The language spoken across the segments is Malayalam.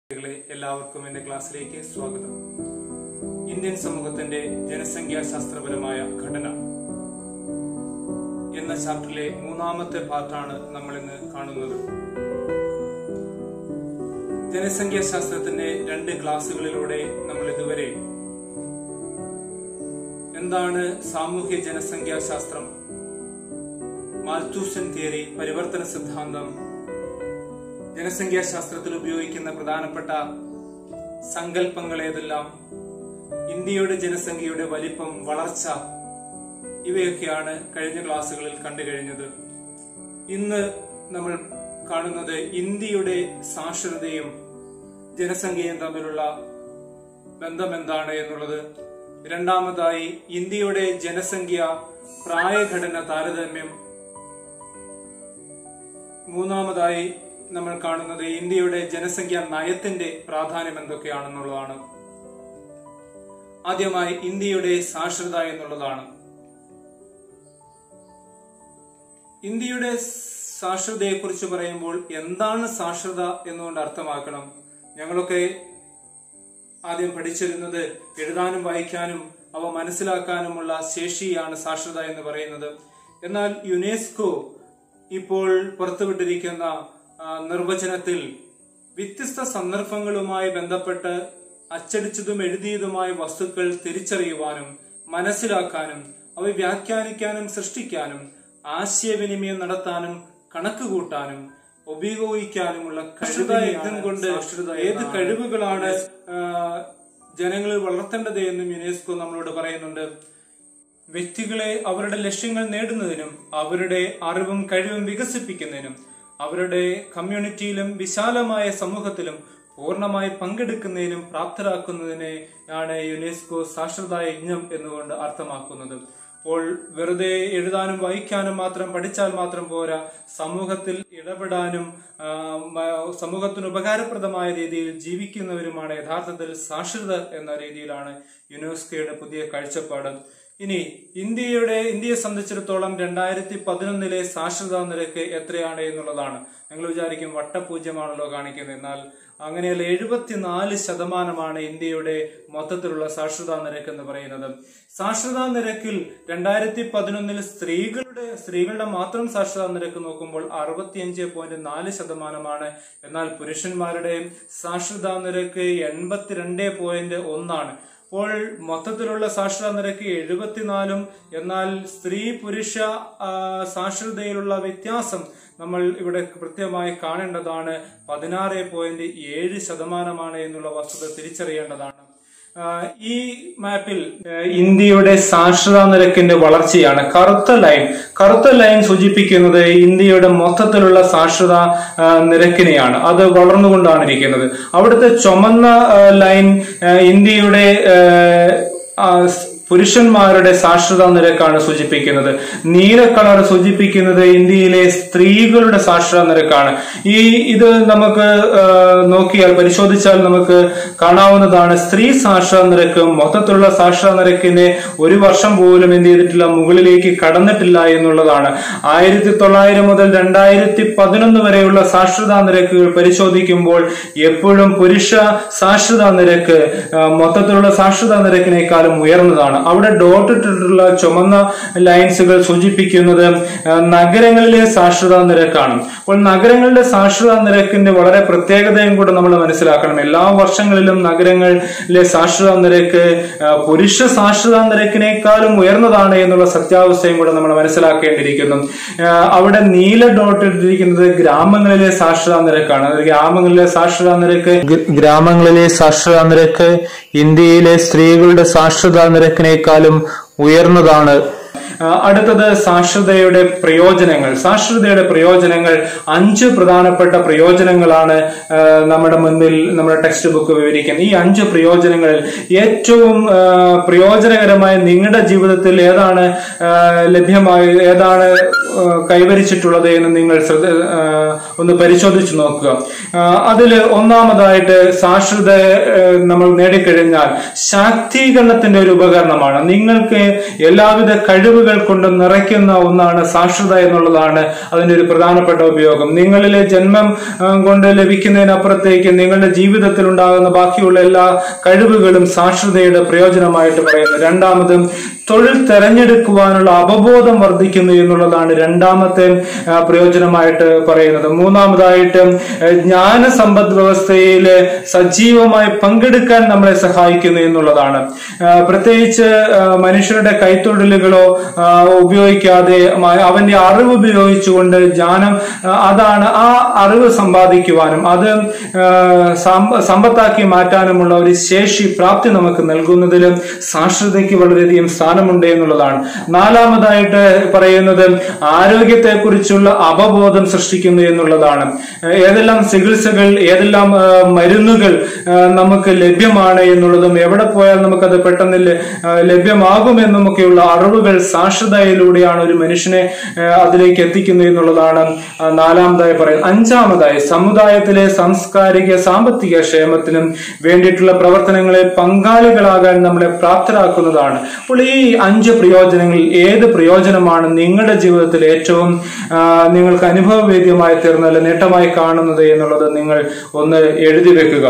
കുട്ടികളെ എല്ലാവർക്കും എന്റെ ക്ലാസ്സിലേക്ക് സ്വാഗതം ഇന്ത്യൻ സമൂഹത്തിന്റെ ജനസംഖ്യാശാസ്ത്രപരമായ ഘടന എന്ന ചാപ്റ്ററിലെ മൂന്നാമത്തെ പാർട്ടാണ് നമ്മൾ ഇന്ന് കാണുന്നത് ജനസംഖ്യാശാസ്ത്രത്തിന്റെ രണ്ട് ക്ലാസ്സുകളിലൂടെ നമ്മൾ ഇതുവരെ എന്താണ് സാമൂഹ്യ ജനസംഖ്യാശാസ്ത്രം മാൽത്തൂഷൻ തിയറി പരിവർത്തന സിദ്ധാന്തം ജനസംഖ്യാശാസ്ത്രത്തിൽ ഉപയോഗിക്കുന്ന പ്രധാനപ്പെട്ട സങ്കല്പങ്ങൾ ഏതെല്ലാം ഇന്ത്യയുടെ ജനസംഖ്യയുടെ വലിപ്പം വളർച്ച ഇവയൊക്കെയാണ് കഴിഞ്ഞ ക്ലാസ്സുകളിൽ കണ്ടു കഴിഞ്ഞത് ഇന്ന് നമ്മൾ കാണുന്നത് ഇന്ത്യയുടെ സാക്ഷരതയും ജനസംഖ്യയും തമ്മിലുള്ള ബന്ധം എന്താണ് എന്നുള്ളത് രണ്ടാമതായി ഇന്ത്യയുടെ ജനസംഖ്യ പ്രായഘടന താരതമ്യം മൂന്നാമതായി നമ്മൾ കാണുന്നത് ഇന്ത്യയുടെ ജനസംഖ്യ നയത്തിന്റെ പ്രാധാന്യം എന്തൊക്കെയാണെന്നുള്ളതാണ് ആദ്യമായി ഇന്ത്യയുടെ സാക്ഷരത എന്നുള്ളതാണ് ഇന്ത്യയുടെ സാക്ഷരതയെക്കുറിച്ച് പറയുമ്പോൾ എന്താണ് സാക്ഷരത എന്നുകൊണ്ട് അർത്ഥമാക്കണം ഞങ്ങളൊക്കെ ആദ്യം പഠിച്ചിരുന്നത് എഴുതാനും വായിക്കാനും അവ മനസ്സിലാക്കാനുമുള്ള ശേഷിയാണ് സാക്ഷരത എന്ന് പറയുന്നത് എന്നാൽ യുനെസ്കോ ഇപ്പോൾ പുറത്തുവിട്ടിരിക്കുന്ന ആ, നിർവചനത്തിൽ വ്യത്യസ്ത സന്ദർഭങ്ങളുമായി ബന്ധപ്പെട്ട് അച്ചടിച്ചതും എഴുതിയതുമായ വസ്തുക്കൾ തിരിച്ചറിയുവാനും മനസ്സിലാക്കാനും അവ വ്യാഖ്യാനിക്കാനും സൃഷ്ടിക്കാനും ആശയവിനിമയം നടത്താനും കണക്ക് കൂട്ടാനും ഉപയോഗിക്കാനുമുള്ള കഴിവ് ഇതും കൊണ്ട് ഏത് കഴിവുകളാണ് ആ, ജനങ്ങളിൽ വളർത്തേണ്ടത് എന്നും യുനെസ്കോ നമ്മളോട് പറയുന്നുണ്ട് വ്യക്തികളെ അവരുടെ ലക്ഷ്യങ്ങൾ നേടുന്നതിനും അവരുടെ അറിവും കഴിവും വികസിപ്പിക്കുന്നതിനും അവരുടെ കമ്മ്യൂണിറ്റിയിലും വിശാലമായ സമൂഹത്തിലും പൂർണ്ണമായി പങ്കെടുക്കുന്നതിനും പ്രാപ്തരാക്കുന്നതിനെ ആണ് യുനെസ്കോ സാക്ഷരതാ യജ്ഞം എന്നുകൊണ്ട് അർത്ഥമാക്കുന്നത് അപ്പോൾ വെറുതെ എഴുതാനും വായിക്കാനും മാത്രം പഠിച്ചാൽ മാത്രം പോരാ സമൂഹത്തിൽ ഇടപെടാനും ആ, മ- സമൂഹത്തിന് ഉപകാരപ്രദമായ രീതിയിൽ ജീവിക്കുന്നവരുമാണ് യഥാർത്ഥത്തിൽ സാക്ഷരത എന്ന രീതിയിലാണ് യുനെസ്കോയുടെ പുതിയ കാഴ്ചപ്പാട് ഇനി ഇന്ത്യയുടെ ഇന്ത്യയെ സംബന്ധിച്ചിടത്തോളം രണ്ടായിരത്തി പതിനൊന്നിലെ സാക്ഷരതാ നിരക്ക് എത്രയാണ് എന്നുള്ളതാണ് നിങ്ങൾ വിചാരിക്കും വട്ടപൂജ്യമാണല്ലോ കാണിക്കുന്നത് എന്നാൽ അങ്ങനെയല്ല എഴുപത്തിനാല് ശതമാനമാണ് ഇന്ത്യയുടെ മൊത്തത്തിലുള്ള സാക്ഷരതാ നിരക്ക് എന്ന് പറയുന്നത് സാക്ഷരതാ നിരക്കിൽ രണ്ടായിരത്തി പതിനൊന്നിൽ സ്ത്രീകളുടെ സ്ത്രീകളുടെ മാത്രം സാക്ഷരതാ നിരക്ക് നോക്കുമ്പോൾ അറുപത്തിയഞ്ച് പോയിന്റ് നാല് ശതമാനമാണ് എന്നാൽ പുരുഷന്മാരുടെ സാക്ഷരതാ നിരക്ക് എൺപത്തിരണ്ട് പോയിന്റ് ഒന്നാണ് അപ്പോൾ മൊത്തത്തിലുള്ള സാക്ഷരതാ നിരക്ക് എഴുപത്തിനാലും എന്നാൽ സ്ത്രീ പുരുഷ ആ, സാക്ഷരതയിലുള്ള വ്യത്യാസം നമ്മൾ ഇവിടെ കൃത്യമായി കാണേണ്ടതാണ് പതിനാറ് പോയിന്റ് ഏഴ് ശതമാനമാണ് എന്നുള്ള വസ്തുത തിരിച്ചറിയേണ്ടതാണ് ആ, ഈ മാപ്പിൽ ആ, ഇന്ത്യയുടെ സാക്ഷരതാ നിരക്കിന്റെ വളർച്ചയാണ് കറുത്ത ലൈൻ കറുത്ത ലൈൻ സൂചിപ്പിക്കുന്നത് ഇന്ത്യയുടെ മൊത്തത്തിലുള്ള സാക്ഷരതാ ആ, നിരക്കിനെയാണ് അത് വളർന്നുകൊണ്ടാണ് ഇരിക്കുന്നത് അവിടുത്തെ ചുമന്ന ആ, ലൈൻ ആ, ഇന്ത്യയുടെ ആ, ആ, സ് പുരുഷന്മാരുടെ സാക്ഷരതാ നിരക്കാണ് സൂചിപ്പിക്കുന്നത് നീല കളർ സൂചിപ്പിക്കുന്നത് ഇന്ത്യയിലെ സ്ത്രീകളുടെ സാക്ഷരതാ നിരക്കാണ് ഈ ഇത് നമുക്ക് ആ, നോക്കിയാൽ പരിശോധിച്ചാൽ നമുക്ക് കാണാവുന്നതാണ് സ്ത്രീ സാക്ഷരതാ നിരക്ക് മൊത്തത്തിലുള്ള സാക്ഷരതാ നിരക്കിന്റെ ഒരു വർഷം പോലും എന്ത് ചെയ്തിട്ടില്ല മുകളിലേക്ക് കടന്നിട്ടില്ല എന്നുള്ളതാണ് ആയിരത്തി തൊള്ളായിരം മുതൽ രണ്ടായിരത്തി പതിനൊന്ന് വരെയുള്ള സാക്ഷരതാ നിരക്കുകൾ പരിശോധിക്കുമ്പോൾ എപ്പോഴും പുരുഷ സാക്ഷരതാ നിരക്ക് ആ, മൊത്തത്തിലുള്ള സാക്ഷരതാ നിരക്കിനേക്കാളും ഉയർന്നതാണ് അവിടെ ഡോട്ട് ഇട്ടിട്ടുള്ള ചുമന്ന ലൈൻസുകൾ സൂചിപ്പിക്കുന്നത് ആ, നഗരങ്ങളിലെ സാക്ഷരതാ നിരക്കാണ് അപ്പോൾ നഗരങ്ങളുടെ സാക്ഷരതാ നിരക്കിന്റെ വളരെ പ്രത്യേകതയും കൂടെ നമ്മൾ മനസ്സിലാക്കണം എല്ലാ വർഷങ്ങളിലും നഗരങ്ങളിലെ സാക്ഷരതാ നിരക്ക് ആ, പുരുഷ സാക്ഷരതാ നിരക്കിനേക്കാളും ഉയർന്നതാണ് എന്നുള്ള സത്യാവസ്ഥയും കൂടെ നമ്മൾ മനസ്സിലാക്കേണ്ടിയിരിക്കുന്നു ആ, അവിടെ നീല ഡോട്ട് ഇട്ടിരിക്കുന്നത് ഗ്രാമങ്ങളിലെ സാക്ഷരതാ നിരക്കാണ് അത് ഗ്രാമങ്ങളിലെ സാക്ഷരതാ നിരക്ക് ഗ- ഗ്രാമങ്ങളിലെ സാക്ഷരതാ നിരക്ക് ഇന്ത്യയിലെ സ്ത്രീകളുടെ സാക്ഷരതാ നിരക്കിനേക്കാളും ഉയർന്നതാണ് ആ, അടുത്തത് സാക്ഷരതയുടെ പ്രയോജനങ്ങൾ സാക്ഷരതയുടെ പ്രയോജനങ്ങൾ അഞ്ച് പ്രധാനപ്പെട്ട പ്രയോജനങ്ങളാണ് ആ, നമ്മുടെ മുൻപിൽ നമ്മുടെ ടെക്സ്റ്റ് ബുക്ക് വിവരിക്കുന്നത് ഈ അഞ്ച് പ്രയോജനങ്ങളിൽ ഏറ്റവും ആ, പ്രയോജനകരമായ നിങ്ങളുടെ ജീവിതത്തിൽ ഏതാണ് ആ, ലഭ്യമായ ഏതാണ് ആ, കൈവരിച്ചിട്ടുള്ളത് എന്ന് നിങ്ങൾ ശ്രദ്ധ ആ, ഒന്ന് പരിശോധിച്ചു നോക്കുക അതിൽ ഒന്നാമതായിട്ട് സാക്ഷരത ആ, നമ്മൾ നേടിക്കഴിഞ്ഞാൽ ശാക്തീകരണത്തിന്റെ ഒരു ഉപകരണമാണ് നിങ്ങൾക്ക് എല്ലാവിധ കഴിവുകൾ അറിവുകൾ കൊണ്ട് നിറയ്ക്കുന്ന ഒന്നാണ് സാക്ഷരത എന്നുള്ളതാണ് അതിന്റെ ഒരു പ്രധാനപ്പെട്ട ഉപയോഗം നിങ്ങളിലെ ജന്മം ആ, കൊണ്ട് ലഭിക്കുന്നതിനപ്പുറത്തേക്ക് നിങ്ങളുടെ ജീവിതത്തിൽ ഉണ്ടാകുന്ന ബാക്കിയുള്ള എല്ലാ കഴിവുകളും സാക്ഷരതയുടെ പ്രയോജനമായിട്ട് പറയുന്നു രണ്ടാമത് തൊഴിൽ തെരഞ്ഞെടുക്കുവാനുള്ള അവബോധം വർദ്ധിക്കുന്നു എന്നുള്ളതാണ് രണ്ടാമത്തെ ആ, പ്രയോജനമായിട്ട് പറയുന്നത് മൂന്നാമതായിട്ട് ആ, ജ്ഞാന സമ്പദ് വ്യവസ്ഥയിൽ സജീവമായി പങ്കെടുക്കാൻ നമ്മളെ സഹായിക്കുന്നു എന്നുള്ളതാണ് ആ, പ്രത്യേകിച്ച് ആ, മനുഷ്യരുടെ കൈത്തൊഴിലുകളോ ആ, ഉപയോഗിക്കാതെ മ- അവന്റെ അറിവ് ഉപയോഗിച്ചുകൊണ്ട് ജ്ഞാനം ആ, അതാണ് ആ അറിവ് സമ്പാദിക്കുവാനും അത് ആ, സമ്പ- സമ്പത്താക്കി മാറ്റാനുമുള്ള ഒരു ശേഷി പ്രാപ്തി നമുക്ക് നൽകുന്നതിലും സാക്ഷരതയ്ക്ക് വളരെയധികം സ്ഥാനമുണ്ട് എന്നുള്ളതാണ് നാലാമതായിട്ട് പറയുന്നത് ആരോഗ്യത്തെക്കുറിച്ചുള്ള അവബോധം സൃഷ്ടിക്കുന്നു എന്നുള്ളതാണ് ഏതെല്ലാം ചികിത്സകൾ ഏതെല്ലാം ആ, മരുന്നുകൾ ആ, നമുക്ക് ലഭ്യമാണ് എന്നുള്ളതും എവിടെ പോയാൽ നമുക്കത് പെട്ടെന്ന് ല- ആ, ലഭ്യമാകുമെന്നുമൊക്കെയുള്ള അറിവുകൾ സാക്ഷരതയിലൂടെയാണ് ഒരു മനുഷ്യനെ ആ, അതിലേക്ക് എത്തിക്കുന്നത് എന്നുള്ളതാണ് ആ, നാലാമതായി പറയുന്നത് അഞ്ചാമതായി സമുദായത്തിലെ സാംസ്കാരിക സാമ്പത്തിക ക്ഷേമത്തിനും വേണ്ടിയിട്ടുള്ള പ്രവർത്തനങ്ങളെ പങ്കാളികളാകാൻ നമ്മളെ പ്രാപ്തരാക്കുന്നതാണ് അപ്പോൾ ഈ അഞ്ച് പ്രയോജനങ്ങളിൽ ഏത് പ്രയോജനമാണ് നിങ്ങളുടെ ജീവിതത്തിൽ ഏറ്റവും ആ, നിങ്ങൾക്ക് അനുഭവവേദ്യമായി തീർന്ന അല്ലെ നേട്ടമായി കാണുന്നത് എന്നുള്ളത് നിങ്ങൾ ഒന്ന് എഴുതി വെക്കുക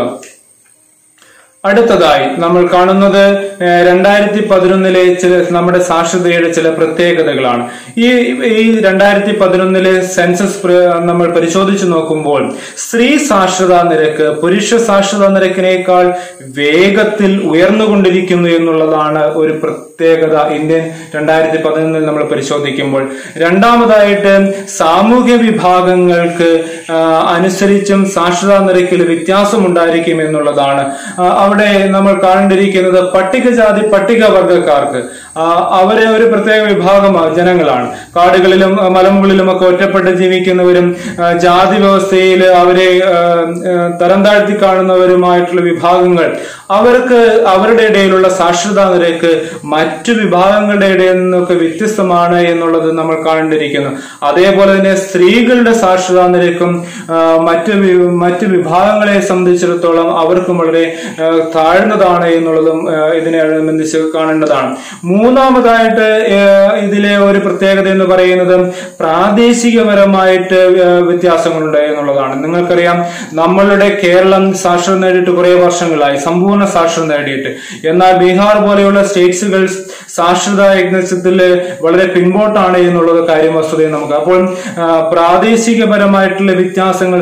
അടുത്തതായി നമ്മൾ കാണുന്നത് ഏഹ്, രണ്ടായിരത്തി പതിനൊന്നിലെ ചില നമ്മുടെ സാക്ഷരതയുടെ ചില പ്രത്യേകതകളാണ് ഈ ഈ രണ്ടായിരത്തി പതിനൊന്നിലെ സെൻസസ് പ്ര- നമ്മൾ പരിശോധിച്ചു നോക്കുമ്പോൾ സ്ത്രീ സാക്ഷരതാ നിരക്ക് പുരുഷ സാക്ഷരതാ നിരക്കിനേക്കാൾ വേഗത്തിൽ ഉയർന്നുകൊണ്ടിരിക്കുന്നു എന്നുള്ളതാണ് ഒരു പ്രത്യേകത ഇന്ത്യൻ രണ്ടായിരത്തി പതിനൊന്നിൽ നമ്മൾ പരിശോധിക്കുമ്പോൾ രണ്ടാമതായിട്ട് സാമൂഹ്യ വിഭാഗങ്ങൾക്ക് ആ, അനുസരിച്ചും സാക്ഷരതാ നിരക്കിൽ വ്യത്യാസം ഉണ്ടായിരിക്കും എന്നുള്ളതാണ് ആ, അവിടെ നമ്മൾ കാണേണ്ടിയിരിക്കുന്നത് പട്ടികജാതി പട്ടികവർഗക്കാർക്ക് ആ, അവരെ ഒരു പ്രത്യേക വിഭാഗം ജനങ്ങളാണ് കാടുകളിലും ആ, മലമുകളിലും ഒക്കെ ഒറ്റപ്പെട്ട് ജീവിക്കുന്നവരും ആ, ജാതി വ്യവസ്ഥയിൽ അവരെ ആ, ആ, തരം താഴ്ത്തി കാണുന്നവരുമായിട്ടുള്ള വിഭാഗങ്ങൾ അവർക്ക് അവരുടെ ഇടയിലുള്ള സാക്ഷരതാ നിരക്ക് മറ്റു വിഭാഗങ്ങളുടെ ഇടയിൽ നിന്നൊക്കെ വ്യത്യസ്തമാണ് എന്നുള്ളത് നമ്മൾ കാണേണ്ടിയിരിക്കുന്നു അതേപോലെ തന്നെ സ്ത്രീകളുടെ സാക്ഷരതാ നിരക്കും ആ, മറ്റ് വി- മറ്റ് വിഭാഗങ്ങളെ സംബന്ധിച്ചിടത്തോളം അവർക്കും വളരെ ആ, താഴ്ന്നതാണ് എന്നുള്ളതും ആ, ഇതിനെ അനുബന്ധിച്ച് കാണേണ്ടതാണ് മൂന്നാമതായിട്ട് ആ, ഇതിലെ ഒരു പ്രത്യേകത എന്ന് പറയുന്നത് പ്രാദേശികപരമായിട്ട് ആ, വ്യത്യാസങ്ങളുണ്ട് എന്നുള്ളതാണ് നിങ്ങൾക്കറിയാം നമ്മളുടെ കേരളം സാക്ഷരത നേടിയിട്ട് കുറെ വർഷങ്ങളായി സമ്പൂർണ്ണ സാക്ഷരത നേടിയിട്ട് എന്നാൽ ബീഹാർ പോലെയുള്ള സ്റ്റേറ്റ്സുകൾ സാക്ഷരതാ യജ്ഞത്തിൽ വളരെ പിൻപോട്ടാണ് എന്നുള്ളത് കാര്യം വസ്തുതയും നമുക്ക് അപ്പോൾ ആ, പ്രാദേശികപരമായിട്ടുള്ള വ്യത്യാസങ്ങൾ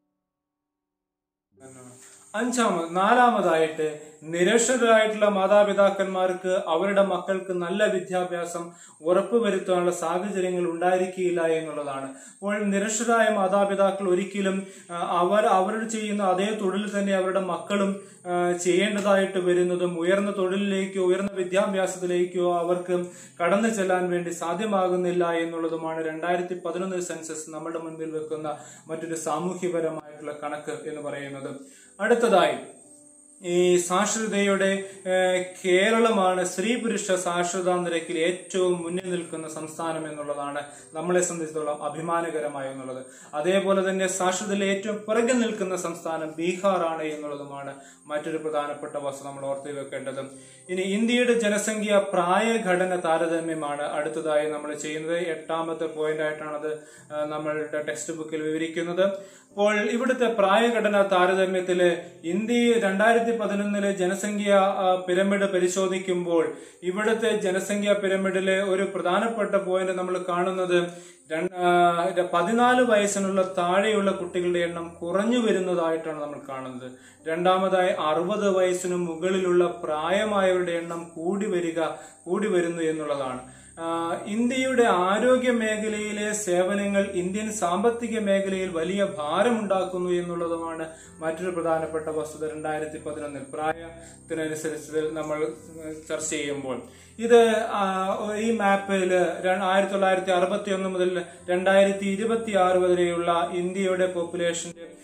അഞ്ചാമത് നാലാമതായിട്ട് നിരക്ഷരായിട്ടുള്ള മാതാപിതാക്കന്മാർക്ക് അവരുടെ മക്കൾക്ക് നല്ല വിദ്യാഭ്യാസം ഉറപ്പുവരുത്താനുള്ള സാഹചര്യങ്ങൾ ഉണ്ടായിരിക്കില്ല എന്നുള്ളതാണ് അപ്പോൾ നിരക്ഷരായ മാതാപിതാക്കൾ ഒരിക്കലും ആ, അവർ അവർ ചെയ്യുന്ന അതേ തൊഴിൽ തന്നെ അവരുടെ മക്കളും ആ, ചെയ്യേണ്ടതായിട്ട് വരുന്നതും ഉയർന്ന തൊഴിലിലേക്കോ ഉയർന്ന വിദ്യാഭ്യാസത്തിലേക്കോ അവർക്ക് കടന്നു ചെല്ലാൻ വേണ്ടി സാധ്യമാകുന്നില്ല എന്നുള്ളതുമാണ് രണ്ടായിരത്തി പതിനൊന്ന് സെൻസസ് നമ്മുടെ മുൻപിൽ വെക്കുന്ന മറ്റൊരു സാമൂഹ്യപരമായിട്ടുള്ള കണക്ക് എന്ന് പറയുന്നത് അടുത്തതായി ഈ സാക്ഷരതയുടെ ഏഹ്, കേരളമാണ് സ്ത്രീ പുരുഷ സാക്ഷരതാ നിരക്കിൽ ഏറ്റവും മുന്നിൽ നിൽക്കുന്ന സംസ്ഥാനം എന്നുള്ളതാണ് നമ്മളെ സംബന്ധിച്ചിടത്തോളം അഭിമാനകരമായ എന്നുള്ളത് അതേപോലെ തന്നെ സാക്ഷരതയിൽ ഏറ്റവും പിറകിൽ നിൽക്കുന്ന സംസ്ഥാനം ബീഹാറാണ് എന്നുള്ളതുമാണ് മറ്റൊരു പ്രധാനപ്പെട്ട വസ്തു നമ്മൾ ഓർത്ത് വെക്കേണ്ടത് ഇനി ഇന്ത്യയുടെ ജനസംഖ്യ പ്രായഘടന താരതമ്യമാണ് അടുത്തതായി നമ്മൾ ചെയ്യുന്നത് എട്ടാമത്തെ പോയിന്റ് ആയിട്ടാണത് ആ, നമ്മളുടെ ടെക്സ്റ്റ് ബുക്കിൽ വിവരിക്കുന്നത് അപ്പോൾ ഇവിടുത്തെ പ്രായഘടന താരതമ്യത്തില് ഇന്ത്യ രണ്ടായിരത്തി പതിനൊന്നിലെ ജനസംഖ്യ ആ, പിരമിഡ് പരിശോധിക്കുമ്പോൾ ഇവിടുത്തെ ജനസംഖ്യ പിരമിഡിലെ ഒരു പ്രധാനപ്പെട്ട പോയിന്റ് നമ്മൾ കാണുന്നത് രണ്ട്- ആ, പതിനാല് വയസ്സിനുള്ള താഴെയുള്ള കുട്ടികളുടെ എണ്ണം കുറഞ്ഞു വരുന്നതായിട്ടാണ് നമ്മൾ കാണുന്നത് രണ്ടാമതായി അറുപത് വയസ്സിന് മുകളിലുള്ള പ്രായമായവരുടെ എണ്ണം കൂടി വരിക കൂടി വരുന്നു എന്നുള്ളതാണ് ആ, ഇന്ത്യയുടെ ആരോഗ്യ മേഖലയിലെ സേവനങ്ങൾ ഇന്ത്യൻ സാമ്പത്തിക മേഖലയിൽ വലിയ ഭാരമുണ്ടാക്കുന്നു എന്നുള്ളതുമാണ് മറ്റൊരു പ്രധാനപ്പെട്ട വസ്തുത രണ്ടായിരത്തി പതിനൊന്നിൽ പ്രായത്തിനനുസരിച്ച് നമ്മൾ ഉം, ചർച്ച ചെയ്യുമ്പോൾ ഇത് ആ, ഈ മാപ്പിൽ ആയിരത്തി തൊള്ളായിരത്തി അറുപത്തി ഒന്ന് മുതൽ രണ്ടായിരത്തി ഇരുപത്തി ആറ് വരെയുള്ള ഇന്ത്യയുടെ പോപ്പുലേഷന്റെ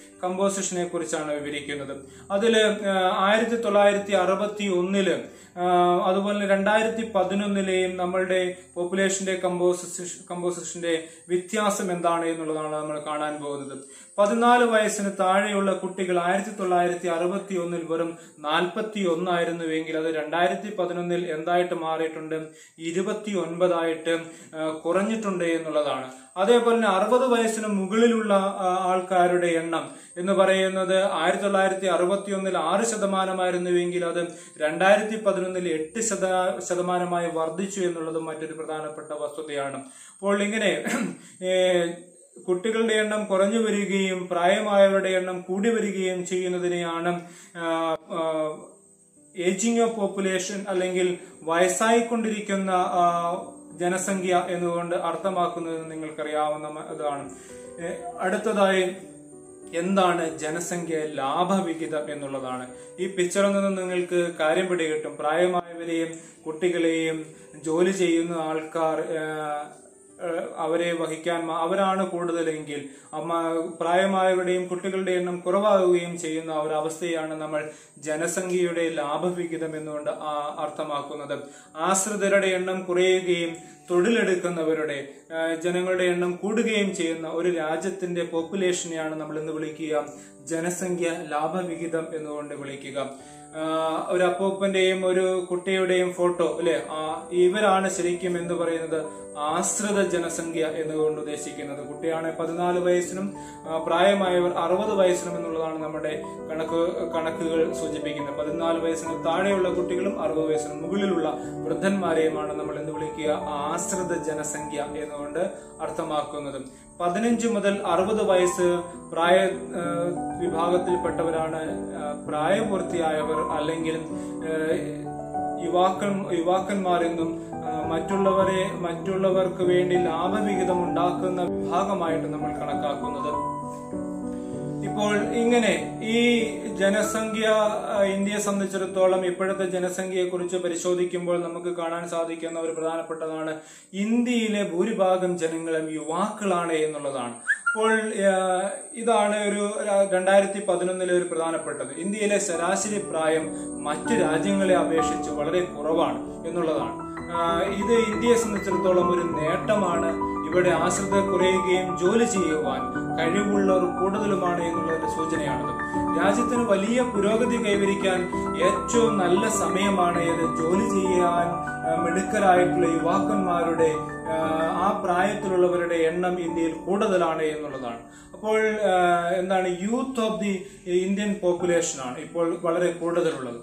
കമ്പോസിഷനെ കുറിച്ചാണ് വിവരിക്കുന്നത് അതിൽ ആയിരത്തി തൊള്ളായിരത്തി അറുപത്തി ഒന്നില് അതുപോലെ രണ്ടായിരത്തി പതിനൊന്നിലെയും നമ്മളുടെ പോപ്പുലേഷന്റെ കമ്പോസിഷൻ കമ്പോസിഷന്റെ വ്യത്യാസം എന്താണ് എന്നുള്ളതാണ് നമ്മൾ കാണാൻ പോകുന്നത് പതിനാല് വയസ്സിന് താഴെയുള്ള കുട്ടികൾ ആയിരത്തി തൊള്ളായിരത്തി അറുപത്തി ഒന്നിൽ വെറും നാൽപ്പത്തി ഒന്നായിരുന്നുവെങ്കിൽ അത് രണ്ടായിരത്തി പതിനൊന്നിൽ എന്തായിട്ട് മാറിയിട്ടുണ്ട് ഇരുപത്തി ഒൻപതായിട്ട് കുറഞ്ഞിട്ടുണ്ട് എന്നുള്ളതാണ് അതേപോലെ തന്നെ അറുപത് വയസ്സിന് മുകളിലുള്ള ആ, ആൾക്കാരുടെ എണ്ണം എന്ന് പറയുന്നത് ആയിരത്തി തൊള്ളായിരത്തി അറുപത്തി ഒന്നിൽ ആറ് ശതമാനമായിരുന്നുവെങ്കിൽ അത് രണ്ടായിരത്തി പതിനൊന്നിൽ എട്ട് ശത ശതമാനമായി വർദ്ധിച്ചു എന്നുള്ളതും മറ്റൊരു പ്രധാനപ്പെട്ട വസ്തുതയാണ് അപ്പോൾ ഇങ്ങനെ ഏ, കുട്ടികളുടെ എണ്ണം കുറഞ്ഞു വരികയും പ്രായമായവരുടെ എണ്ണം കൂടി വരികയും ചെയ്യുന്നതിനെയാണ് ഏജിങ് ഓഫ് പോപ്പുലേഷൻ അല്ലെങ്കിൽ വയസ്സായിക്കൊണ്ടിരിക്കുന്ന ആ, ജനസംഖ്യ എന്നുകൊണ്ട് അർത്ഥമാക്കുന്നത് നിങ്ങൾക്കറിയാവുന്ന മ- ഇതാണ് ഏ, അടുത്തതായി എന്താണ് ജനസംഖ്യ ലാഭവിഹിതം എന്നുള്ളതാണ് ഈ പിക്ചറിൽ നിന്ന് നിങ്ങൾക്ക് കാര്യം പിടികിട്ടും പ്രായമായവരെയും കുട്ടികളെയും ജോലി ചെയ്യുന്ന ആൾക്കാർ ആ, ഏഹ് അവരെ വഹിക്കാൻ മ- അവരാണ് കൂടുതലെങ്കിൽ അമ്മ പ്രായമായവരുടെയും കുട്ടികളുടെ എണ്ണം കുറവാകുകയും ചെയ്യുന്ന ഒരു അവസ്ഥയാണ് നമ്മൾ ജനസംഖ്യയുടെ ലാഭവിഹിതം എന്നുകൊണ്ട് ആ- അർത്ഥമാക്കുന്നത് ആശ്രിതരുടെ എണ്ണം കുറയുകയും തൊഴിലെടുക്കുന്നവരുടെ ഏഹ് ജനങ്ങളുടെ എണ്ണം കൂടുകയും ചെയ്യുന്ന ഒരു രാജ്യത്തിന്റെ പോപ്പുലേഷനെയാണ് നമ്മൾ ഇന്ന് വിളിക്കുക ജനസംഖ്യ ലാഭവിഹിതം എന്നുകൊണ്ട് വിളിക്കുക ആഹ് ഒരു അപ്പൂപ്പന്റെയും ഒരു കുട്ടിയുടെയും ഫോട്ടോ അല്ലെ ഇവരാണ് ശരിക്കും എന്ന് പറയുന്നത് ആശ്രിത ജനസംഖ്യ എന്നുകൊണ്ട് ഉദ്ദേശിക്കുന്നത് കുട്ടിയാണ് പതിനാല് വയസ്സിനും ആ, പ്രായമായവർ അറുപത് വയസ്സിനും എന്നുള്ളതാണ് നമ്മുടെ കണക്ക് കണക്കുകൾ സൂചിപ്പിക്കുന്നത് പതിനാല് വയസ്സിന് താഴെയുള്ള കുട്ടികളും അറുപത് വയസ്സിന് മുകളിലുള്ള വൃദ്ധന്മാരെയുമാണ് നമ്മൾ എന്ന് വിളിക്കുക ആശ്രിത ജനസംഖ്യ എന്നുകൊണ്ട് അർത്ഥമാക്കുന്നത് പതിനഞ്ച് മുതൽ അറുപത് വയസ്സ് പ്രായ ആ, വിഭാഗത്തിൽപ്പെട്ടവരാണ് ആ, പ്രായപൂർത്തിയായവർ അല്ലെങ്കിൽ ആ, യുവാക്കൾ യുവാക്കന്മാരെന്നും ആ, മറ്റുള്ളവരെ മറ്റുള്ളവർക്ക് വേണ്ടി ലാഭവിഹിതം ഉണ്ടാക്കുന്ന വിഭാഗമായിട്ട് നമ്മൾ കണക്കാക്കുന്നത് ഇപ്പോൾ ഇങ്ങനെ ഈ ജനസംഖ്യ ആ, ഇന്ത്യയെ സംബന്ധിച്ചിടത്തോളം ഇപ്പോഴത്തെ ജനസംഖ്യയെ കുറിച്ച് പരിശോധിക്കുമ്പോൾ നമുക്ക് കാണാൻ സാധിക്കുന്ന ഒരു പ്രധാനപ്പെട്ടതാണ് ഇന്ത്യയിലെ ഭൂരിഭാഗം ജനങ്ങളും യുവാക്കളാണ് എന്നുള്ളതാണ് അപ്പോൾ ആ, ഇതാണ് ഒരു ര- രണ്ടായിരത്തി പതിനൊന്നിലെ ഒരു പ്രധാനപ്പെട്ടത് ഇന്ത്യയിലെ ശരാശരി പ്രായം മറ്റു രാജ്യങ്ങളെ അപേക്ഷിച്ച് വളരെ കുറവാണ് എന്നുള്ളതാണ് ആ, ഇത് ഇന്ത്യയെ സംബന്ധിച്ചിടത്തോളം ഒരു നേട്ടമാണ് ഇവിടെ ആശ്രിതർ കുറയുകയും ജോലി ചെയ്യുവാൻ കഴിവുള്ളവർ കൂടുതലുമാണ് എന്നുള്ളതിന്റെ സൂചനയാണത് രാജ്യത്തിന് വലിയ പുരോഗതി കൈവരിക്കാൻ ഏറ്റവും നല്ല സമയമാണ് ഇത് ജോലി ചെയ്യാൻ ആ, മിടുക്കരായിട്ടുള്ള യുവാക്കന്മാരുടെ ആ, ആ പ്രായത്തിലുള്ളവരുടെ എണ്ണം ഇന്ത്യയിൽ കൂടുതലാണ് എന്നുള്ളതാണ് അപ്പോൾ ആ, എന്താണ് youth of the Indian population ആണ് ഇപ്പോൾ വളരെ കൂടുതലുള്ളത്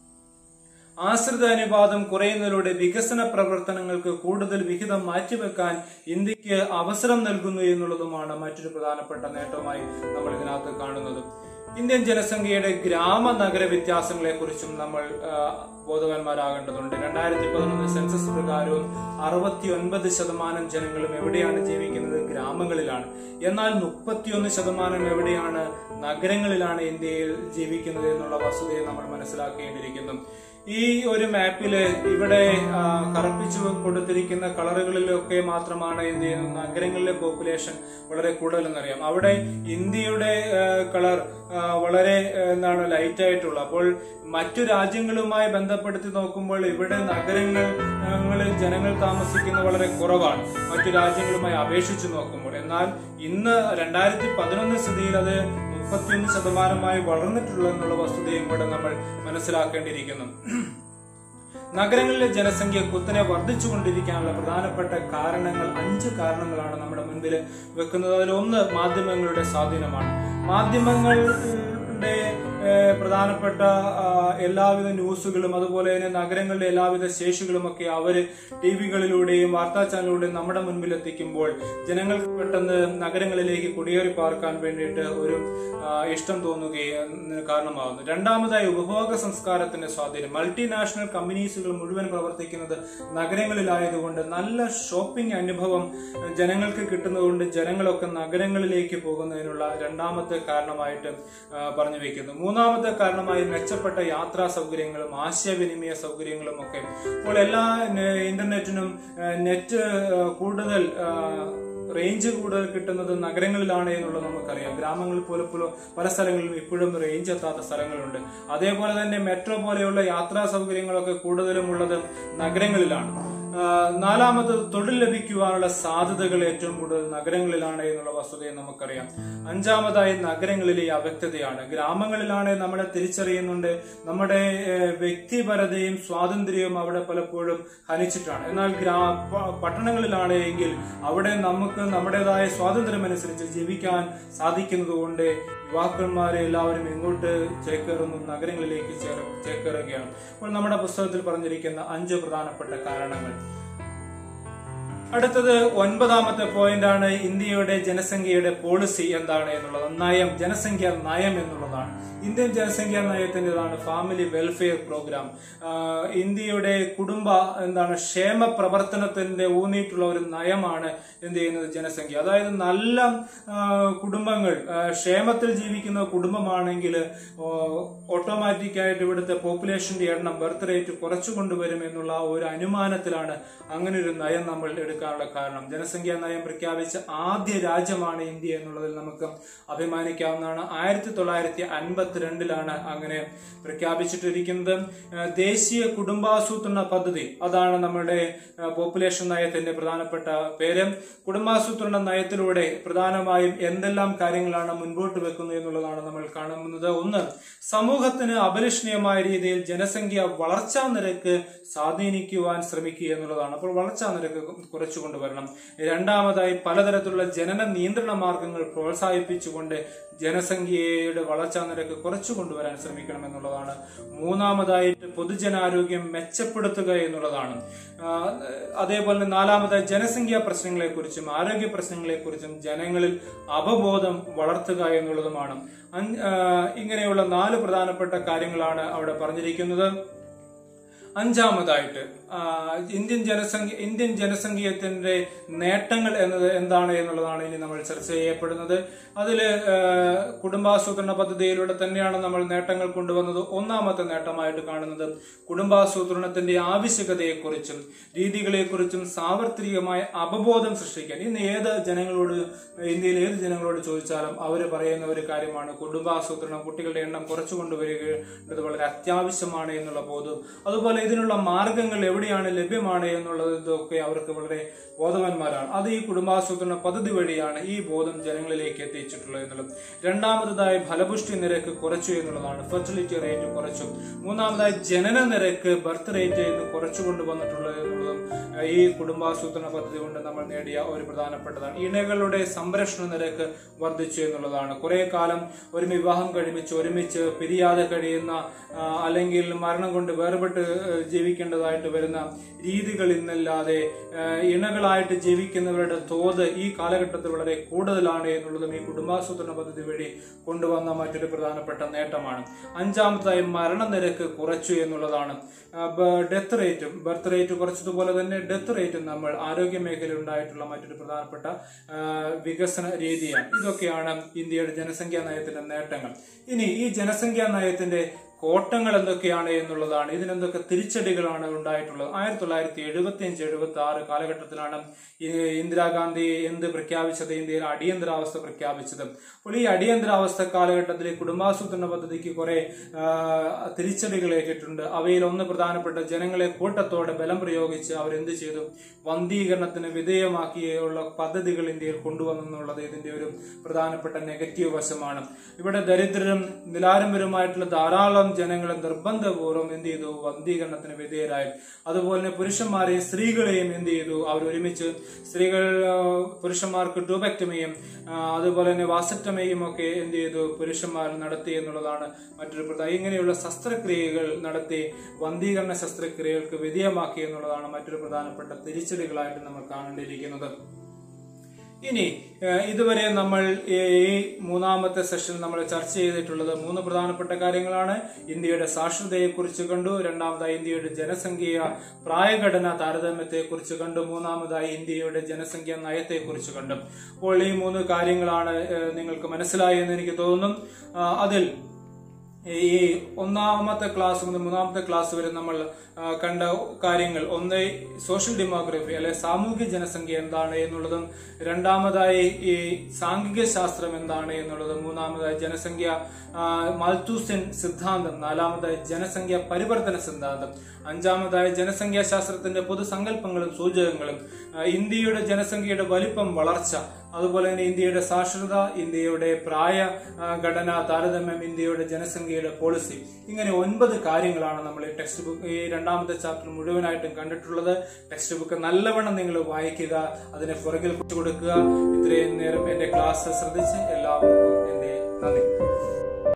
ആശ്രിത അനുപാതം കുറയുന്നതിലൂടെ വികസന പ്രവർത്തനങ്ങൾക്ക് കൂടുതൽ വിഹിതം മാറ്റിവെക്കാൻ ഇന്ത്യക്ക് അവസരം നൽകുന്നു എന്നുള്ളതുമാണ് മറ്റൊരു പ്രധാനപ്പെട്ട നേട്ടമായി നമ്മൾ ഇതിനകത്ത് കാണുന്നത് ഇന്ത്യൻ ജനസംഖ്യയുടെ ഗ്രാമ നഗര വ്യത്യാസങ്ങളെ കുറിച്ചും നമ്മൾ ആ, ബോധവാന്മാരാകേണ്ടതുണ്ട് രണ്ടായിരത്തി പതിനൊന്ന് സെൻസസ് പ്രകാരവും അറുപത്തി ഒൻപത് ശതമാനം ജനങ്ങളും എവിടെയാണ് ജീവിക്കുന്നത് ഗ്രാമങ്ങളിലാണ് എന്നാൽ മുപ്പത്തിയൊന്ന് ശതമാനം എവിടെയാണ് നഗരങ്ങളിലാണ് ഇന്ത്യയിൽ ജീവിക്കുന്നത് എന്നുള്ള വസ്തുതയെ നമ്മൾ മനസ്സിലാക്കേണ്ടിയിരിക്കുന്നു ഈ ഒരു മാപ്പില് ഇവിടെ ആ, കറുപ്പിച്ചു കൊടുത്തിരിക്കുന്ന കളറുകളിലൊക്കെ മാത്രമാണ് എന്ത് ചെയ്യുന്നത് നഗരങ്ങളിലെ പോപ്പുലേഷൻ വളരെ കൂടുതലെന്നറിയാം അവിടെ ഇന്ത്യയുടെ കളർ വളരെ ആ, എന്താണ് ലൈറ്റ് ആയിട്ടുള്ള അപ്പോൾ മറ്റു രാജ്യങ്ങളുമായി ബന്ധപ്പെടുത്തി നോക്കുമ്പോൾ ഇവിടെ നഗരങ്ങളിൽ ജനങ്ങൾ താമസിക്കുന്ന വളരെ കുറവാണ് മറ്റു രാജ്യങ്ങളുമായി അപേക്ഷിച്ച് നോക്കുമ്പോൾ എന്നാൽ ഇന്ന് രണ്ടായിരത്തി പതിനൊന്ന് സ്ഥിതിയിൽ അത് മുപ്പത്തിയൊന്ന് ശതമാനമായി വളർന്നിട്ടുള്ള എന്നുള്ള വസ്തുതയും കൂടെ നമ്മൾ മനസ്സിലാക്കേണ്ടിയിരിക്കുന്നു നഗരങ്ങളിലെ ജനസംഖ്യ കുത്തനെ വർദ്ധിച്ചുകൊണ്ടിരിക്കാനുള്ള പ്രധാനപ്പെട്ട കാരണങ്ങൾ അഞ്ച് കാരണങ്ങളാണ് നമ്മുടെ മുൻപിൽ വെക്കുന്നത് അതിൽ ഒന്ന് മാധ്യമങ്ങളുടെ സ്വാധീനമാണ് മാധ്യമങ്ങളുടെ ഏഹ്, പ്രധാനപ്പെട്ട ആ, എല്ലാവിധ ന്യൂസുകളും അതുപോലെ തന്നെ നഗരങ്ങളുടെ എല്ലാവിധ ശേഷികളും ഒക്കെ അവര് ടി വികളിലൂടെയും വാർത്താ ചാനലിലൂടെയും നമ്മുടെ മുൻപിൽ എത്തിക്കുമ്പോൾ ജനങ്ങൾക്ക് പെട്ടെന്ന് നഗരങ്ങളിലേക്ക് കുടിയേറി പാർക്കാൻ വേണ്ടിയിട്ട് ഒരു ആ, ഇഷ്ടം തോന്നുകയും കാരണമാകുന്നു രണ്ടാമതായി ഉപഭോഗ സംസ്കാരത്തിന്റെ സ്വാധീനം മൾട്ടിനാഷണൽ കമ്പനീസുകൾ മുഴുവൻ പ്രവർത്തിക്കുന്നത് നഗരങ്ങളിലായതുകൊണ്ട് നല്ല ഷോപ്പിംഗ് അനുഭവം ജനങ്ങൾക്ക് കിട്ടുന്നതുകൊണ്ട് ജനങ്ങളൊക്കെ നഗരങ്ങളിലേക്ക് പോകുന്നതിനുള്ള രണ്ടാമത്തെ കാരണമായിട്ട് ആ, പറഞ്ഞു വെക്കുന്നു മൂന്നാമത്തെ കാരണമായി മെച്ചപ്പെട്ട യാത്രാ സൗകര്യങ്ങളും ആശയവിനിമയ സൗകര്യങ്ങളും ഒക്കെ ഇപ്പോൾ എല്ലാ നെ- ഇന്റർനെറ്റിനും ആ, നെറ്റ് ആ, കൂടുതൽ ആ, റേഞ്ച് കൂടുതൽ കിട്ടുന്നത് നഗരങ്ങളിലാണ് എന്നുള്ളത് നമുക്കറിയാം ഗ്രാമങ്ങളിൽ പോലെ പോലെ പല സ്ഥലങ്ങളിലും ഇപ്പോഴും റേഞ്ച് എത്താത്ത സ്ഥലങ്ങളുണ്ട് അതേപോലെ തന്നെ മെട്രോ പോലെയുള്ള യാത്രാ സൗകര്യങ്ങളൊക്കെ കൂടുതലും ഉള്ളത് നഗരങ്ങളിലാണ് ആ, നാലാമത് തൊഴിൽ ലഭിക്കുവാനുള്ള സാധ്യതകൾ ഏറ്റവും കൂടുതൽ നഗരങ്ങളിലാണ് എന്നുള്ള വസ്തുതയെ നമുക്കറിയാം അഞ്ചാമതായി നഗരങ്ങളിലെ അവ്യക്തതയാണ് ഗ്രാമങ്ങളിലാണ് നമ്മളെ തിരിച്ചറിയുന്നുണ്ട് നമ്മുടെ ഏഹ്, വ്യക്തിപരതയും സ്വാതന്ത്ര്യവും അവിടെ പലപ്പോഴും ഹനിച്ചിട്ടാണ് എന്നാൽ ഗ്രാ പ- പട്ടണങ്ങളിലാണ് എങ്കിൽ അവിടെ നമുക്ക് നമ്മുടേതായ സ്വാതന്ത്ര്യം അനുസരിച്ച് ജീവിക്കാൻ സാധിക്കുന്നത് കൊണ്ട് യുവാക്കന്മാരെ എല്ലാവരും എങ്ങോട്ട് ചേക്കേറുന്നു നഗരങ്ങളിലേക്ക് ചേർ- ചേക്കേറുകയാണ് അപ്പോൾ നമ്മുടെ പുസ്തകത്തിൽ പറഞ്ഞിരിക്കുന്ന അഞ്ച് പ്രധാനപ്പെട്ട കാരണങ്ങൾ അടുത്തത് ഒൻപതാമത്തെ പോയിന്റ് ആണ് ഇന്ത്യയുടെ ജനസംഖ്യയുടെ പോളിസി എന്താണ് എന്നുള്ളത് നയം ജനസംഖ്യ നയം എന്നുള്ളതാണ് ഇന്ത്യൻ ജനസംഖ്യാ നയത്തിൻ്റെതാണ് ഫാമിലി വെൽഫെയർ പ്രോഗ്രാം ആഹ് ഇന്ത്യയുടെ കുടുംബ എന്താണ് ക്ഷേമ പ്രവർത്തനത്തിന്റെ ഊന്നിയിട്ടുള്ള ഒരു നയമാണ് എന്ത് ചെയ്യുന്നത് ജനസംഖ്യ അതായത് നല്ല ആഹ് കുടുംബങ്ങൾ ആഹ് ക്ഷേമത്തിൽ ജീവിക്കുന്ന കുടുംബമാണെങ്കിൽ ഓട്ടോമാറ്റിക് ആയിട്ട് ഇവിടുത്തെ പോപ്പുലേഷന്റെ എണ്ണം ബർത്ത് റേറ്റ് കുറച്ചു കൊണ്ടുവരും എന്നുള്ള ഒരു അനുമാനത്തിലാണ് അങ്ങനെ ഒരു നയം നമ്മൾ എടുക്കാനുള്ള കാരണം ജനസംഖ്യാ നയം പ്രഖ്യാപിച്ച ആദ്യ രാജ്യമാണ് ഇന്ത്യ എന്നുള്ളതിൽ നമുക്ക് അഭിമാനിക്കാവുന്നതാണ് ആയിരത്തി തൊള്ളായിരത്തി അൻപത്തിരണ്ടിലാണ് അങ്ങനെ പ്രഖ്യാപിച്ചിട്ടിരിക്കുന്നത് ഏഹ് ദേശീയ കുടുംബാസൂത്രണ പദ്ധതി അതാണ് നമ്മുടെ ഏഹ് പോപ്പുലേഷൻ നയത്തിന്റെ പ്രധാനപ്പെട്ട പേര് കുടുംബാസൂത്രണ നയത്തിലൂടെ പ്രധാനമായും എന്തെല്ലാം കാര്യങ്ങളാണ് മുൻപോട്ട് വെക്കുന്നത് എന്നുള്ളതാണ് നമ്മൾ കാണുന്നത് ഒന്ന് സമൂഹത്തിന് അപലഷണീയമായ രീതിയിൽ ജനസംഖ്യ വളർച്ചാ നിരക്ക് സ്വാധീനിക്കുവാൻ ശ്രമിക്കുക എന്നുള്ളതാണ് അപ്പോൾ വളർച്ചാ നിരക്ക് കുറച്ചു കൊണ്ടുവരണം രണ്ടാമതായി പലതരത്തിലുള്ള ജനന നിയന്ത്രണ മാർഗങ്ങൾ പ്രോത്സാഹിപ്പിച്ചുകൊണ്ട് ജനസംഖ്യയുടെ വളർച്ചാ നിരക്ക് കുറച്ചു കൊണ്ടുവരാൻ ശ്രമിക്കണം എന്നുള്ളതാണ് മൂന്നാമതായിട്ട് പൊതുജനാരോഗ്യം മെച്ചപ്പെടുത്തുക എന്നുള്ളതാണ് ആ, അതേപോലെ തന്നെ നാലാമതായി ജനസംഖ്യാ പ്രശ്നങ്ങളെക്കുറിച്ചും ആരോഗ്യ പ്രശ്നങ്ങളെക്കുറിച്ചും ജനങ്ങളിൽ അവബോധം വളർത്തുക എന്നുള്ളതുമാണ് അഞ്ച്- ആ, ഇങ്ങനെയുള്ള നാല് പ്രധാനപ്പെട്ട കാര്യങ്ങളാണ് അവിടെ പറഞ്ഞിരിക്കുന്നത് അഞ്ചാമതായിട്ട് ആ, ഇന്ത്യൻ ജനസംഖ്യ ഇന്ത്യൻ ജനസംഖ്യത്തിന്റെ നേട്ടങ്ങൾ എന്നത് എന്താണ് എന്നുള്ളതാണ് ഇനി നമ്മൾ ചർച്ച ചെയ്യപ്പെടുന്നത് അതിൽ കുടുംബാസൂത്രണ പദ്ധതിയിലൂടെ തന്നെയാണ് നമ്മൾ നേട്ടങ്ങൾ കൊണ്ടുവന്നത് ഒന്നാമത്തെ നേട്ടമായിട്ട് കാണുന്നത് കുടുംബാസൂത്രണത്തിന്റെ ആവശ്യകതയെക്കുറിച്ചും രീതികളെക്കുറിച്ചും സാർവത്രികമായ അവബോധം സൃഷ്ടിക്കാൻ ഇന്ന് ഏത് ജനങ്ങളോട് ഇന്ത്യയിലെ ഏത് ജനങ്ങളോട് ചോദിച്ചാലും അവർ പറയുന്ന ഒരു കാര്യമാണ് കുടുംബാസൂത്രണം കുട്ടികളുടെ എണ്ണം കുറച്ചു കൊണ്ടുവരികേണ്ടത് വളരെ അത്യാവശ്യമാണ് എന്നുള്ള ബോധം അതുപോലെ ഇതിനുള്ള മാർഗങ്ങൾ എവിടെയാണ് ലഭ്യമാണ് എന്നുള്ളതൊക്കെ അവർക്ക് വളരെ ബോധവാന്മാരാണ് അത് ഈ കുടുംബാസൂത്രണ പദ്ധതി വഴിയാണ് ഈ ബോധം ജനങ്ങളിലേക്ക് എത്തിച്ചിട്ടുള്ളത് എന്നുള്ളത് രണ്ടാമതായി ഫലപുഷ്ടി നിരക്ക് കുറച്ചു എന്നുള്ളതാണ് ഫെർട്ടിലിറ്റി റേറ്റ് കുറച്ചു മൂന്നാമതായി ജനന നിരക്ക് ബർത്ത് റേറ്റ് എന്ന് കുറച്ചു കൊണ്ടുവന്നിട്ടുള്ളത് എന്നുള്ളതും ഏഹ്, ഈ കുടുംബാസൂത്രണ പദ്ധതി കൊണ്ട് നമ്മൾ നേടിയ ഒരു പ്രധാനപ്പെട്ടതാണ് ഇണകളുടെ സംരക്ഷണ നിരക്ക് വർദ്ധിച്ചു എന്നുള്ളതാണ് കുറെ കാലം ഒരു വിവാഹം കഴിമിച്ച് ഒരുമിച്ച് പിരിയാതെ കഴിയുന്ന ആ, അല്ലെങ്കിൽ മരണം കൊണ്ട് വേർപെട്ട് ഏഹ്, ജീവിക്കേണ്ടതായിട്ട് വരുന്ന രീതികൾ ഇന്നല്ലാതെ ഏഹ്, ഇണകളായിട്ട് ജീവിക്കുന്നവരുടെ തോത് ഈ കാലഘട്ടത്തിൽ വളരെ കൂടുതലാണ് എന്നുള്ളതും ഈ കുടുംബാസൂത്രണ പദ്ധതി വഴി കൊണ്ടുവന്ന മറ്റൊരു പ്രധാനപ്പെട്ട നേട്ടമാണ് അഞ്ചാമതായി മരണനിരക്ക് കുറച്ചു എന്നുള്ളതാണ് ഡെത്ത് റേറ്റും ബർത്ത് റേറ്റ് കുറച്ചതുപോലെ തന്നെ ഡെത്ത് റേറ്റും നമ്മൾ ആരോഗ്യ മേഖലയിൽ ഉണ്ടായിട്ടുള്ള മറ്റൊരു പ്രധാനപ്പെട്ട ആ, വികസന രീതിയാണ് ഇതൊക്കെയാണ് ഇന്ത്യയുടെ ജനസംഖ്യാ നയത്തിന്റെ നേട്ടങ്ങൾ ഇനി ഈ ജനസംഖ്യാ നയത്തിന്റെ കോട്ടങ്ങൾ എന്തൊക്കെയാണ് എന്നുള്ളതാണ് ഇതിനെന്തൊക്കെ തിരിച്ചടികളാണ് ഉണ്ടായിട്ടുള്ളത് ആയിരത്തി തൊള്ളായിരത്തി എഴുപത്തി അഞ്ച് എഴുപത്തി ആറ് കാലഘട്ടത്തിലാണ് ഈ ഇന്ദിരാഗാന്ധി എന്ത് പ്രഖ്യാപിച്ചത് ഇന്ത്യയിൽ അടിയന്തരാവസ്ഥ പ്രഖ്യാപിച്ചത് അപ്പോൾ ഈ അടിയന്തരാവസ്ഥ കാലഘട്ടത്തിൽ കുടുംബാസൂത്രണ പദ്ധതിക്ക് കുറെ ആ, തിരിച്ചടികൾ ഏറ്റിട്ടുണ്ട് അവയിൽ ഒന്ന് പ്രധാനപ്പെട്ട ജനങ്ങളെ കൂട്ടത്തോടെ ബലം പ്രയോഗിച്ച് അവരെന്ത് ചെയ്തു വന്ധീകരണത്തിന് വിധേയമാക്കിയുള്ള പദ്ധതികൾ ഇന്ത്യയിൽ കൊണ്ടുവന്നെന്നുള്ളത് ഇതിന്റെ ഒരു പ്രധാനപ്പെട്ട നെഗറ്റീവ് വശമാണ് ഇവിടെ ദരിദ്രരും നിലാരംബരുമായിട്ടുള്ള ധാരാളം ജനങ്ങളെ നിർബന്ധപൂർവ്വം എന്ത് ചെയ്തു വന്ധീകരണത്തിന് വിധേയരായി അതുപോലെ തന്നെ പുരുഷന്മാരെയും സ്ത്രീകളെയും എന്ത് ചെയ്തു അവർ ഒരുമിച്ച് സ്ത്രീകൾ ആ, പുരുഷന്മാർക്ക് ട്യൂബക്ടമിയും ആ, അതുപോലെ തന്നെ വാസക്ടമിയും ഒക്കെ എന്ത് ചെയ്തു പുരുഷന്മാർ നടത്തി എന്നുള്ളതാണ് മറ്റൊരു പ്രധാന ഇങ്ങനെയുള്ള ശസ്ത്രക്രിയകൾ നടത്തി വന്ധീകരണ ശസ്ത്രക്രിയകൾക്ക് വിധേയമാക്കി എന്നുള്ളതാണ് മറ്റൊരു പ്രധാനപ്പെട്ട തിരിച്ചടികളായിട്ട് നമ്മൾ കാണേണ്ടിയിരിക്കുന്നത് ഇനി ഏഹ്, ഇതുവരെ നമ്മൾ ഈ ഈ മൂന്നാമത്തെ സെഷൻ നമ്മൾ ചർച്ച ചെയ്തിട്ടുള്ളത് മൂന്ന് പ്രധാനപ്പെട്ട കാര്യങ്ങളാണ് ഇന്ത്യയുടെ സാക്ഷരതയെക്കുറിച്ച് കണ്ടു രണ്ടാമതായി ഇന്ത്യയുടെ ജനസംഖ്യ പ്രായഘടന താരതമ്യത്തെക്കുറിച്ച് കണ്ടു മൂന്നാമതായി ഇന്ത്യയുടെ ജനസംഖ്യാ നയത്തെക്കുറിച്ച് കണ്ടു അപ്പോൾ ഈ മൂന്ന് കാര്യങ്ങളാണ് ഏഹ്, നിങ്ങൾക്ക് മനസ്സിലായി എന്ന് എനിക്ക് തോന്നുന്നു ആ, അതിൽ ഈ ഒന്നാമത്തെ ക്ലാസ് മുതൽ മൂന്നാമത്തെ ക്ലാസ് വരെ നമ്മൾ ആ, കണ്ട കാര്യങ്ങൾ ഒന്ന് സോഷ്യൽ ഡെമോഗ്രഫി അല്ലെ സാമൂഹിക ജനസംഖ്യ എന്താണ് എന്നുള്ളതും രണ്ടാമതായി ഈ സാംഘിക ശാസ്ത്രം എന്താണ് എന്നുള്ളതും മൂന്നാമതായി ജനസംഖ്യ ആ, മാൽത്തൂസൻ സിദ്ധാന്തം നാലാമതായി ജനസംഖ്യ പരിവർത്തന സിദ്ധാന്തം അഞ്ചാമതായി ജനസംഖ്യാ ശാസ്ത്രത്തിന്റെ പൊതുസങ്കല്പങ്ങളും സൂചകങ്ങളും ആ, ഇന്ത്യയുടെ ജനസംഖ്യയുടെ വലിപ്പം വളർച്ച അതുപോലെ തന്നെ ഇന്ത്യയുടെ സാക്ഷരത ഇന്ത്യയുടെ പ്രായ ആ, ഘടന താരതമ്യം ഇന്ത്യയുടെ ജനസംഖ്യയുടെ പോളിസി ഇങ്ങനെ ഒൻപത് കാര്യങ്ങളാണ് നമ്മൾ ഈ ടെക്സ്റ്റ് ബുക്ക് ഈ രണ്ടാമത്തെ ചാപ്റ്റർ മുഴുവനായിട്ടും കണ്ടിട്ടുള്ളത് ടെക്സ്റ്റ് ബുക്ക് നല്ലവണ്ണം നിങ്ങൾ വായിക്കുക അതിനെ പുറകിൽ കുറിച്ച് കൊടുക്കുക ഇത്രയും നേരം എന്റെ ക്ലാസ് ശ്രദ്ധിച്ച് എല്ലാവർക്കും എന്റെ നന്ദി